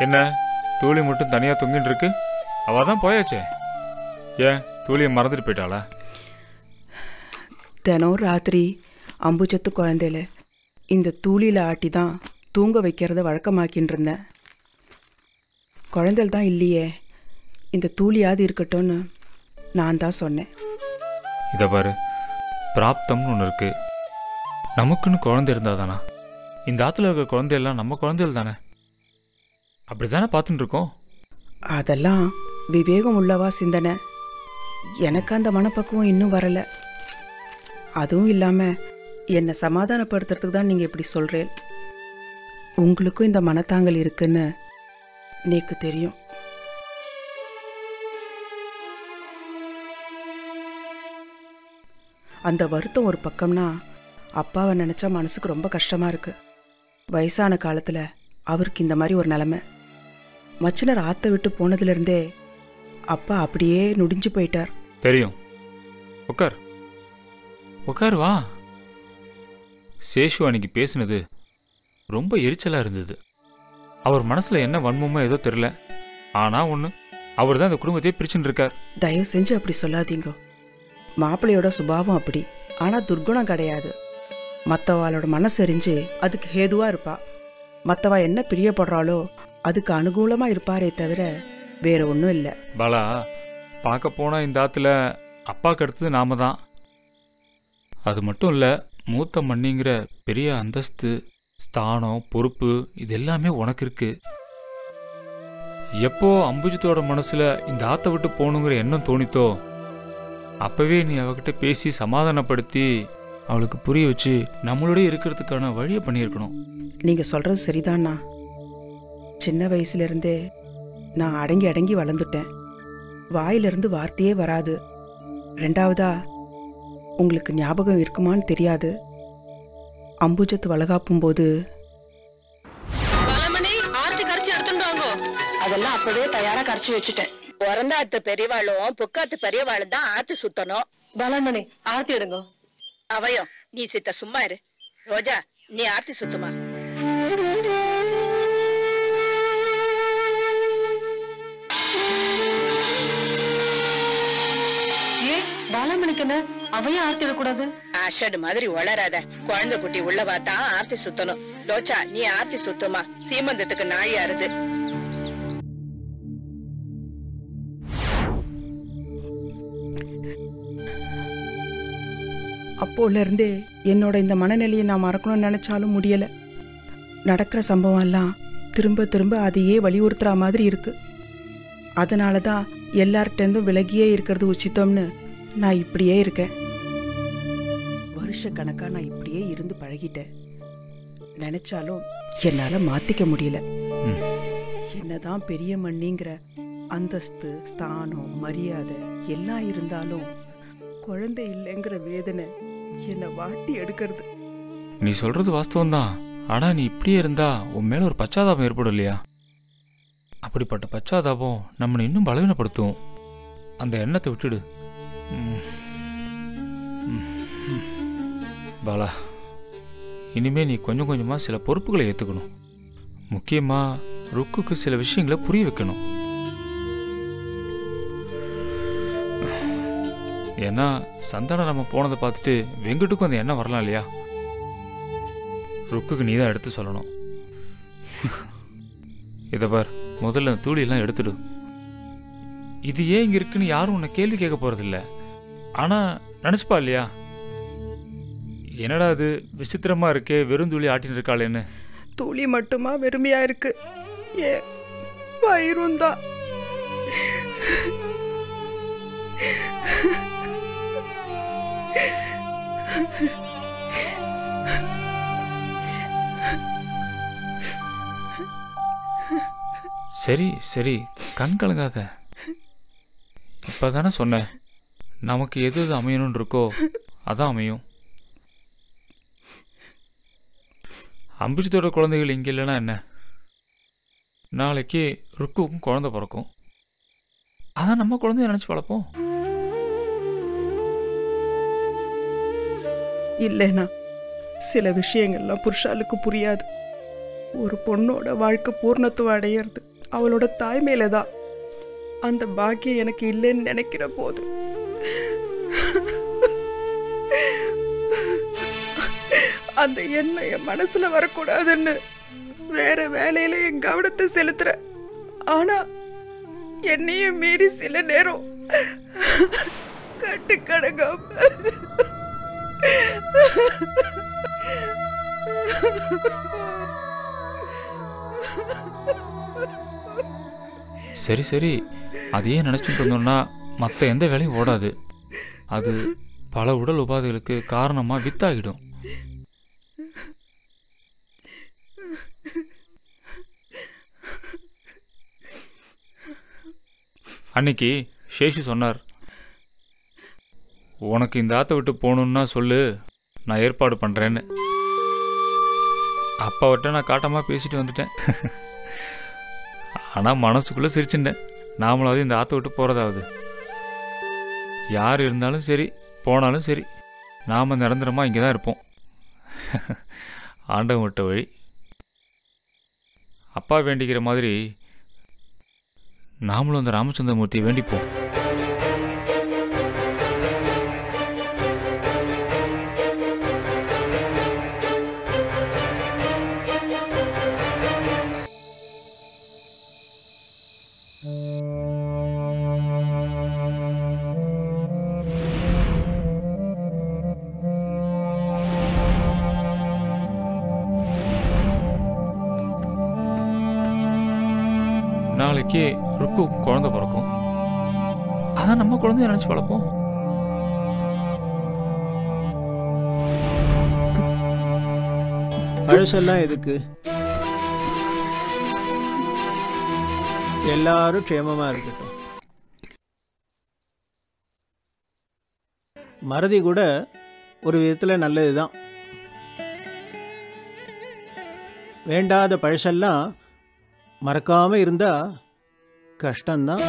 என்ன தூளி மட்டும் தனியாக தொங்கிட்டு இருக்கு அவள் தான் போயாச்சே ஏன் தூளியை மறந்துட்டு போயிட்டாளா தினம் ராத்திரி அம்புஜத்து குழந்தையில இந்த தூளியில் ஆட்டி தான் தூங்க வைக்கிறத வழக்கமாக்கின்னு இருந்தேன் குழந்தைகள் தான் இல்லையே இந்த தூளியாவது இருக்கட்டும்னு நான் தான் சொன்னேன் இதை பாரு பிராப்தம்னு ஒன்று இருக்கு நமக்குன்னு குழந்தை இருந்தாதானா இந்த ஆற்றுல இருக்க குழந்தையெல்லாம் நம்ம குழந்தைகள் தானே அப்படி தானே பார்த்துட்டு இருக்கோம் அதெல்லாம் விவேகம் உள்ளவா சிந்தனை எனக்கு அந்த மனப்பக்குவம் இன்னும் வரலை அதுவும் இல்லாமல் என்னை சமாதானப்படுத்துறதுக்கு தான் நீங்கள் இப்படி சொல்கிறேன் உங்களுக்கும் இந்த மனத்தாங்கல் இருக்குன்னு நேக்கு தெரியும் அந்த வருத்தம் ஒரு பக்கம்னா அப்பாவை நினச்சா மனசுக்கு ரொம்ப கஷ்டமாக இருக்கு வயசான காலத்தில் அவருக்கு இந்த மாதிரி ஒரு நிலமை மச்சினர் ஆற்ற விட்டு போனதுலேருந்தே அப்பா அப்படியே நுடிஞ்சு போயிட்டார் தெரியும் உட்கார் உட்கார் வா சேஷு அன்னைக்கு பேசினது ரொம்ப எரிச்சலாக இருந்தது அவர் மனசில் என்ன வன்மமோ ஏதோ தெரில ஆனால் ஒன்று அவர் தான் இந்த குடும்பத்தையே பிரிச்சுன்னு இருக்கார் தயவு செஞ்சு அப்படி சொல்லாதீங்க மாப்பிள்ளையோட சுபாவம் அப்படி ஆனால் துர்குணம் கிடையாது மற்றவாளோட மனசு எரிஞ்சு அதுக்கு ஹேதுவாக இருப்பா மற்றவா என்ன பிரியப்படுறாளோ அதுக்கு அனுகூலமாக இருப்பாரே தவிர வேற ஒன்றும் இல்லை பாலா பார்க்க போனால் இந்த ஆற்றுல அப்பாவுக்கு அடுத்தது நாம தான் அது மட்டும் இல்லை மூத்த மண்ணிங்கிற பெரிய அந்தஸ்து ஸ்தானம் பொறுப்பு இது எல்லாமே உனக்கு இருக்கு எப்போ அம்புஜத்தோட மனசுல இந்த ஆத்தை விட்டு போகணுங்கிற எண்ணம் தோணித்தோ அப்பவே நீ அவகிட்ட பேசி சமாதானப்படுத்தி அவளுக்கு புரிய வச்சு நம்மளோடய இருக்கிறதுக்கான வழியை பண்ணியிருக்கணும் நீங்கள் சொல்கிறது சரிதாண்ணா சின்ன வயசுலேருந்தே நான் அடங்கி அடங்கி வளர்ந்துட்டேன் வாயிலிருந்து வார்த்தையே வராது ரெண்டாவதா உங்களுக்கு ஞாபகம் இருக்குமான்னு தெரியாது அம்புஜத்து வளகாப்பும் போது பலமணி ஆர்த்தி கரைச்சி எடுத்துட்டு வாங்கோ அதெல்லாம் அப்பவே தயாரா கரைச்சி வச்சுட்டேன் பிறந்தாத்து பெரியவாளும் புக்காத்து பெரியவாளும் தான் ஆத்து சுத்தணும் பலமணி ஆர்த்தி எடுங்க அவையும் நீ சித்த சும்மா இரு ரோஜா நீ ஆர்த்தி சுத்துமா ஏன் பாலமணிக்கு என்ன அவையும் ஆர்த்தி இடக்கூடாது அஷடு மாதிரி வளராத குழந்தை குட்டி உள்ளவா தான் ஆர்த்தி சுத்தணும் ரோஜா நீ ஆர்த்தி சுத்துமா சீமந்தத்துக்கு நாழியா இருந்து அப்போல இருந்தே என்னோட இந்த மனநிலையை நான் மறக்கணும்னு நினைச்சாலும் முடியல நடக்கிற சம்பவம் எல்லாம் திரும்ப திரும்ப அதையே வலியுறுத்துற மாதிரி இருக்கு அதனால தான் எல்லார்ட்டேருந்தும் விலகியே இருக்கிறது உச்சிதம்னு நான் இப்படியே இருக்கேன் வருஷ கணக்கா நான் இப்படியே இருந்து பழகிட்டேன் நினைச்சாலும் என்னால மாத்திக்க முடியல ம். என்னதான் பெரிய மண்ணிங்கிற அந்தஸ்து ஸ்தானம் மரியாதை எல்லாம் இருந்தாலும் குழந்தை இல்லைங்கிற வேதனை என்னை வாட்டி எடுக்கிறது நீ சொல்றது வாஸ்தவம் தான் ஆனா நீ இப்படியே இருந்தா உன் மேல ஒரு பச்சாதாபம் ஏற்படும் இல்லையா அப்படிப்பட்ட பச்சாதாபம் நம்மளை இன்னும் பலவீனப்படுத்தும் அந்த எண்ணத்தை விட்டுடு ம். ம். ம். பாலா இனிமே நீ கொஞ்சம் கொஞ்சமா சில பொறுப்புகளை ஏத்துக்கணும் முக்கியமா ருக்குக்கு சில விஷயங்களை புரிய வைக்கணும் ஏன்னா சந்தானம் நம்ம போனதை பார்த்துட்டு வெங்கட்டுக்கும் அந்த எண்ணம் வரலாம் இல்லையா ருக்குக்கு நீ தான் எடுத்து சொல்லணும் இதை பார் முதல்ல அந்த தூளியெல்லாம் எடுத்துடு இது ஏன் இங்கே இருக்குன்னு யாரும் உன்னை கேள்வி கேட்க போகிறதில்ல ஆனால் நினச்சிப்பா இல்லையா என்னடா அது விசித்திரமா இருக்கே வெறும் தூளி ஆட்டின்னு இருக்காளேன்னு துளி மட்டுமா வெறுமையா இருக்கு ஏ வயிறும் தான் சரி சரி கண் கலங்காத இப்போ தானே சொன்னேன் நமக்கு எது எது அமையணும்னு இருக்கோ அதான் அமையும் அம்பிஜித்தோட குழந்தைகள் இங்கே இல்லைன்னா என்ன நாளைக்கு ருக்குவுக்கும் குழந்தை பிறக்கும் அதான் நம்ம குழந்தைய நினச்சி வளர்ப்போம் இல்லைனா சில விஷயங்கள்லாம் புருஷாளுக்கு புரியாது ஒரு பொண்ணோட வாழ்க்கை பூர்ணத்துவம் அடையிறது அவளோட தாய்மையில தான் அந்த பாக்கியம் எனக்கு இல்லைன்னு நினைக்கிற போது அந்த எண்ணம் என் மனசுல வரக்கூடாதுன்னு வேற வேலையில என் கவனத்தை செலுத்துற ஆனா என்னையும் மீறி சில நேரம் கட்டு கடங்காம சரி சரி அதையே நினச்சிட்டு இருந்தோம்னா மற்ற எந்த வேலையும் ஓடாது அது பல உடல் உபாதைகளுக்கு காரணமாக வித்தாகிடும் அன்னைக்கு சேஷு சொன்னார் உனக்கு இந்த ஆற்றை விட்டு போகணுன்னா சொல்லு நான் ஏற்பாடு பண்ணுறேன்னு அப்பாவிட்ட நான் காட்டமாக பேசிட்டு வந்துட்டேன் ஆனால் மனசுக்குள்ளே சிரிச்சுட்டேன் நாமளாவது இந்த ஆற்றை விட்டு போகிறதாவது யார் இருந்தாலும் சரி போனாலும் சரி நாம் நிரந்தரமாக இங்கே தான் இருப்போம் ஆண்டவன் விட்ட வழி அப்பா வேண்டிக்கிற மாதிரி நாமளும் அந்த ராமச்சந்திரமூர்த்தியை வேண்டிப்போம் நாளைக்கு ருக்கு குழந்தை பிறக்கும் அதான் நம்ம குழந்தைய நினச்சி வளர்ப்போம் பழசெல்லாம் எதுக்கு எல்லாரும் க்ஷேமமா இருக்கட்டும் மறதி கூட ஒரு விதத்தில் நல்லது தான் வேண்டாத பழசெல்லாம் மறக்காம இருந்தா கஷ்டம்தான்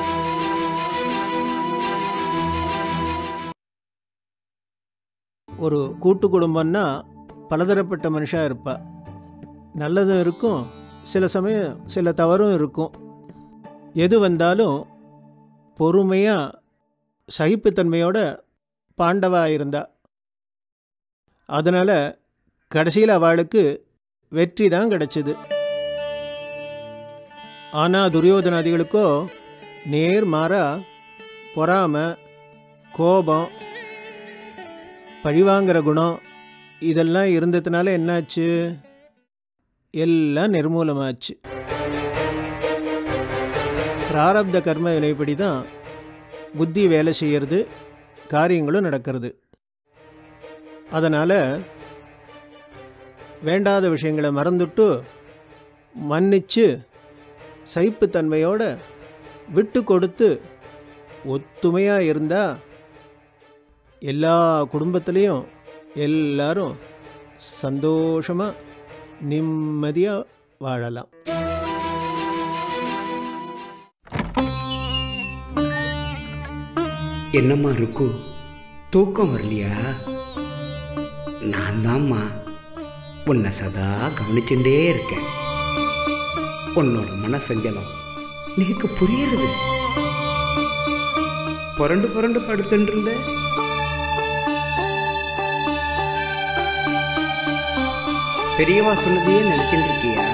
ஒரு கூட்டு குடும்பம்னா பலதரப்பட்ட மனுஷா இருப்பா நல்லதும் இருக்கும் சில சமயம் சில தவறும் இருக்கும் எது வந்தாலும் பொறுமையாக சகிப்புத்தன்மையோட பாண்டவா இருந்தா அதனால் கடைசியில் அவளுக்கு வெற்றி தான் கிடைச்சது ஆனால் துரியோதனாதிகளுக்கோ நேர் மாறா பொறாமை கோபம் பழிவாங்கிற குணம் இதெல்லாம் இருந்ததுனால என்னாச்சு எல்லாம் நிர்மூலமாச்சு பிராரப்த கர்ம வினைப்படி தான் புத்தி வேலை செய்யறது காரியங்களும் நடக்கிறது அதனால் வேண்டாத விஷயங்களை மறந்துட்டு மன்னிச்சு சைப்புத்தன்மையோட விட்டு கொடுத்து ஒத்துமையாக இருந்தால் எல்லா குடும்பத்துலேயும் எல்லாரும் சந்தோஷமாக நிம்மதியாக வாழலாம் என்னம்மா இருக்கு தூக்கம் வரலையா நான் தான்மா உன்னை சதா கவனிச்சுட்டே இருக்கேன் உன்னோட மனசஞ்சலம் எனக்கு புரியுறது புரண்டு புரண்டு படுத்துட்டு இருந்த பெரியவா சொன்னதையே நினைச்சுட்டு இருக்கியா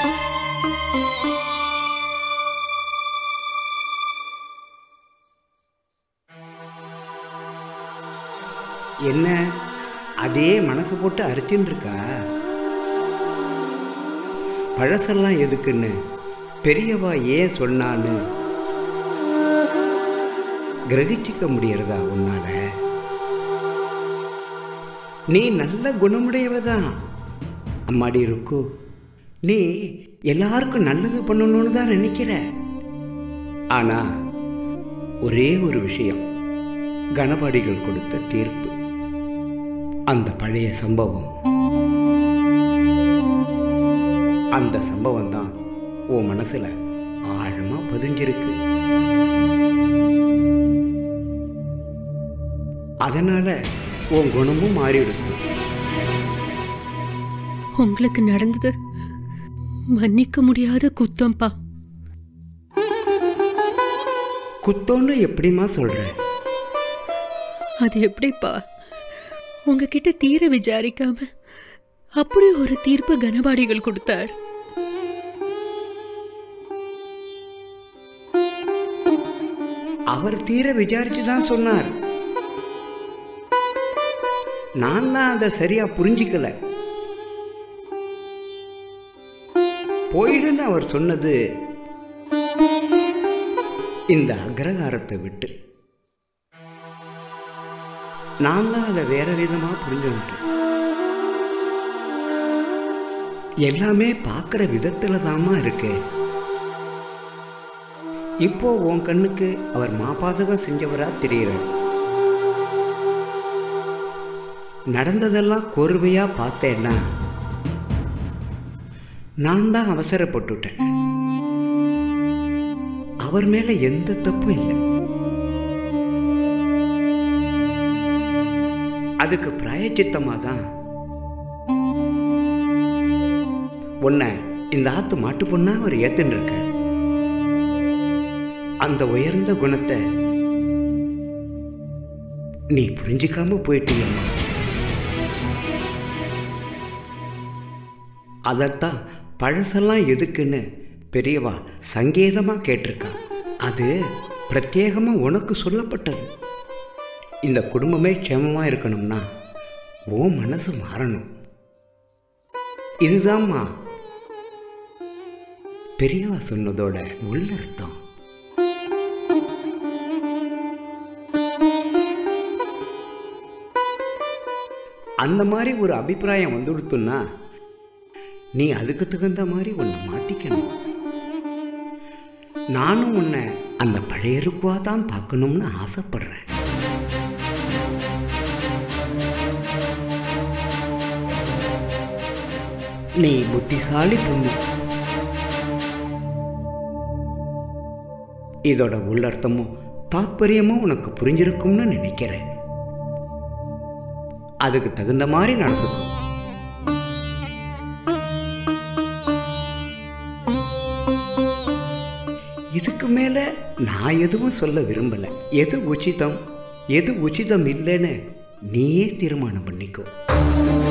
என்ன அதே மனசு போட்டு அரிச்சுன்னு இருக்கா பழசெல்லாம் எதுக்குன்னு பெரியவா ஏன் சொன்னான்னு கிரகிச்சிக்க முடியறதா உன்னால நீ நல்ல குணமுடையவ தான் அம்மாடி இருக்கோ நீ எல்லாருக்கும் நல்லது பண்ணணும்னு தான் நினைக்கிற ஆனா ஒரே ஒரு விஷயம் கணபாடிகள் கொடுத்த தீர்ப்பு அந்த பழைய சம்பவம் அந்த சம்பவம் தான் உன் மனசுல ஆழமா பதிஞ்சிருக்கு அதனால உன் குணமும் மாறிடுச்சு உங்களுக்கு நடந்தது மன்னிக்க முடியாத குத்தம்பா குத்தோன்னு எப்படிம்மா சொல்ற அது எப்படிப்பா உங்ககிட்ட தீர விசாரிக்காம அப்படி ஒரு தீர்ப்பு கனபாடிகள் கொடுத்தார் அவர் தீர விசாரிச்சு தான் சொன்னார் நான் தான் அதை சரியா புரிஞ்சிக்கல போயிடுன்னு அவர் சொன்னது இந்த அக்ரகாரத்தை விட்டு நான் தான் அதை வேற விதமா புரிஞ்சுக்கிட்டேன் எல்லாமே பார்க்குற விதத்துல தாம்மா இருக்கு இப்போ உன் கண்ணுக்கு அவர் மாபாதகம் செஞ்சவரா தெரிகிறார் நடந்ததெல்லாம் கோர்வையா பார்த்தேன்னா நான் தான் அவசரப்பட்டுட்டேன் அவர் மேல எந்த தப்பும் இல்லை அதுக்கு பிராயச்சித்தமா தான் உன்னை இந்த ஆத்து மாட்டு பொண்ணா அவர் ஏத்துன்னு இருக்கார் அந்த உயர்ந்த குணத்தை நீ புரிஞ்சிக்காம போயிட்டீங்கம்மா அதைத்தான் பழசெல்லாம் எதுக்குன்னு பெரியவா சங்கேதமா கேட்டிருக்கா அது பிரத்யேகமா உனக்கு சொல்லப்பட்டது இந்த குடும்பமே க்ஷேமமா இருக்கணும்னா ஓ மனசு மாறணும் இதுதாம்மா பெரியவா சொன்னதோட உள்ளர்த்தம் அந்த மாதிரி ஒரு அபிப்பிராயம் வந்துடுத்துன்னா நீ அதுக்கு தகுந்த மாதிரி உன்னை மாற்றிக்கணும் நானும் உன்னை அந்த பழைய ருக்குவா தான் பார்க்கணும்னு ஆசைப்படுறேன் நீ புத்திசாலி பொண்ணு இதோட உள்ளர்த்தமும் தாத்பரியமும் உனக்கு புரிஞ்சிருக்கும்னு நினைக்கிறேன் அதுக்கு தகுந்த மாதிரி நடந்துக்கும் இதுக்கு மேல நான் எதுவும் சொல்ல விரும்பல எது உச்சிதம் எது உச்சிதம் இல்லைன்னு நீயே தீர்மானம் பண்ணிக்கோ